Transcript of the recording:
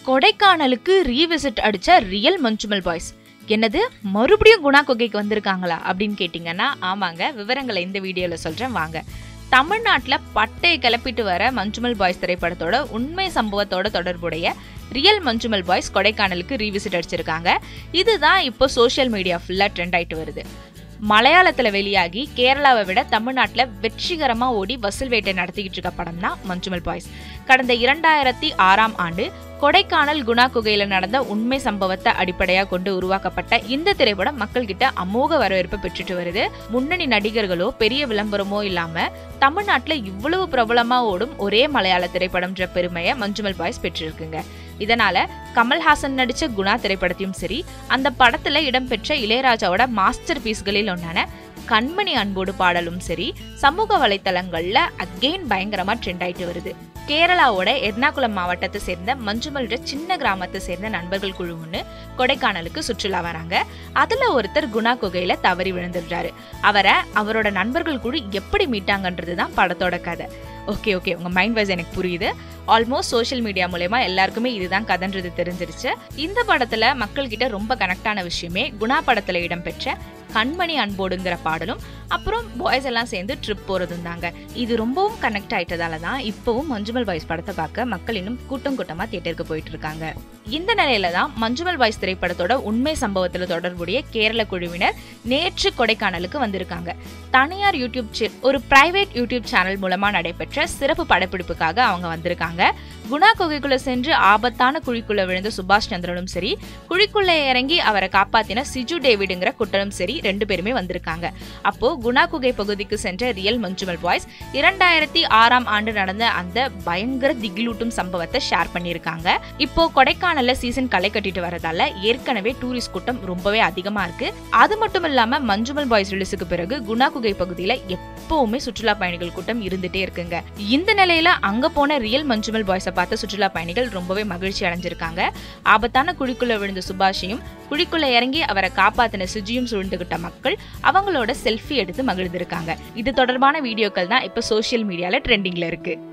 கொடைக்கானலுக்கு ரீவிசிட் அடிச்ச real Manjummel boys என்னது மறுபடியும் குணா குகைக்கு வந்திருக்காங்களா அப்படின்னு கேட்டிங்கன்னா ஆமாங்க விவரங்களை இந்த வீடியோவில் சொல்கிறேன் வாங்க தமிழ்நாட்டில் பட்டையை கிளப்பிட்டு வர மஞ்சுமல் பாய்ஸ் திரைப்படத்தோட உண்மை சம்பவத்தோட தொடர்புடைய ரியல் மஞ்சுமல் பாய்ஸ் கொடைக்கானலுக்கு ரீவிசிட் அடிச்சிருக்காங்க இதுதான் இப்போ சோஷியல் மீடியா ஃபுல்லாக ட்ரெண்ட் ஆயிட்டு வருது மலையாளத்தில் வெளியாகி கேரளாவை விட தமிழ்நாட்டில் வெற்றிகரமாக ஓடி வசூல் வேட்டை நடத்திக்கிட்டு இருக்க படம் தான் மஞ்சுமல் பாய்ஸ் கடந்த இரண்டாயிரத்தி ஆறாம் ஆண்டு கொடைக்கானல் குணா குகையில நடந்த உண்மை சம்பவத்தை அடிப்படையாக கொண்டு உருவாக்கப்பட்ட இந்த திரைப்படம் மக்கள்கிட்ட அமோக வரவேற்பு பெற்றுட்டு வருது முன்னணி நடிகர்களோ பெரிய விளம்பரமோ இல்லாம தமிழ்நாட்டுல இவ்வளவு பிரபலமா ஓடும் ஒரே மலையாள திரைப்படம்ன்ற பெருமையை மஞ்சுமல் பாய்ஸ் பெற்றிருக்குங்க இதனால கமல்ஹாசன் நடிச்ச குணா திரைப்படத்தையும் சரி அந்த படத்துல இடம்பெற்ற இளையராஜாவோட மாஸ்டர் பீஸ்களில் ஒன்றான கண்மணி அன்போடு பாடலும் சரி சமூக வலைத்தளங்கள்ல அகெயின் பயங்கரமா ட்ரெண்ட் ஆயிட்டு வருது கேரளாவோட எர்ணாகுளம் மாவட்டத்தை சேர்ந்த மஞ்சுமல்ற சின்ன கிராமத்தை சேர்ந்த நண்பர்கள் குழு ஒன்று கொடைக்கானலுக்கு சுற்றுலா வராங்க அதுல ஒருத்தர் குணா குகையில தவறி விழுந்துடுறாரு அவரை அவரோட நண்பர்கள் குழு எப்படி மீட்டாங்கன்றது தான் படத்தோட கதை ஓகே ஓகே உங்க மைண்ட் வைஸ் எனக்கு புரியுது ஆல்மோஸ்ட் சோஷியல் மீடியா மூலயமா எல்லாருக்குமே இதுதான் கதன்றது தெரிஞ்சிருச்சு இந்த படத்துல மக்கள் கிட்ட ரொம்ப கனெக்டான விஷயமே குணா படத்துல இடம்பெற்ற கண்மணி அன்போடுங்கிற பாடலும் அப்புறம் பாய்ஸ் எல்லாம் சேர்ந்து ட்ரிப் போறதும் தாங்க இது ரொம்பவும் கனெக்ட் ஆயிட்டதால தான் இப்போவும் மஞ்சுமல் பாய்ஸ் படத்தை பார்க்க மக்கள் இன்னும் கூட்டம் கூட்டமா தியேட்டருக்கு போயிட்டு இருக்காங்க இந்த நிலையில தான் மஞ்சுமல் பாய்ஸ் திரைப்படத்தோட உண்மை சம்பவத்துல தொடர்புடைய கேரள குழுவினர் நேற்று கொடைக்கானலுக்கு வந்திருக்காங்க தனியார் யூடியூப் சே- ஒரு பிரைவேட் யூடியூப் சேனல் மூலமா நடைபெற்ற சிறப்பு படப்பிடிப்புக்காக அவங்க வந்திருக்காங்க குணா குகைக்குள்ள சென்று ஆபத்தான குழிக்குள்ள விழுந்த சுபாஷ் சந்திரனும் சரி குழிக்குள்ள இறங்கி அவரை காப்பாத்தின சிஜு டேவிடுங்கிற குட்டனும் சரி ரெண்டு பேருமே வந்திருக்காங்க அப்போ குணா குகை பகுதிக்கு சென்ற ரியல் மஞ்சுமல் பாய்ஸ் இரண்டாயிரத்தி ஆறாம் ஆண்டு நடந்த அந்த பயங்கர திகிலூட்டும் சம்பவத்தை ஷேர் பண்ணியிருக்காங்க இப்போ கொடைக்கானல்ல சீசன் களை கட்டிட்டு வரதால ஏற்கனவே டூரிஸ்ட் கூட்டம் ரொம்பவே அதிகமா இருக்கு அது மட்டும் இல்லாம மஞ்சுமல் பாய்ஸ் ரிலீஸுக்கு பிறகு குணா குகை பகுதியில எப்பவுமே சுற்றுலா பயணிகள் கூட்டம் இருந்துட்டே இருக்குங்க இந்த நிலையில அங்க போன ரியல் மஞ்சுமல் பாய்ஸை பார்த்த சுற்றுலா பயணிகள் ரொம்பவே மகிழ்ச்சி அடைஞ்சிருக்காங்க ஆபத்தான குழிக்குள்ள விழுந்த சுபாஷையும் குழிக்குள்ள இறங்கி அவரை காப்பாத்தின சுஜியும் சூழ்ந்துகிட்ட மக்கள் அவங்களோட செல்ஃபி எடுத்து மகிழ்ந்திருக்காங்க இது தொடர்பான வீடியோக்கள் தான் இப்ப சோஷியல் மீடியால ட்ரெண்டிங்ல இருக்கு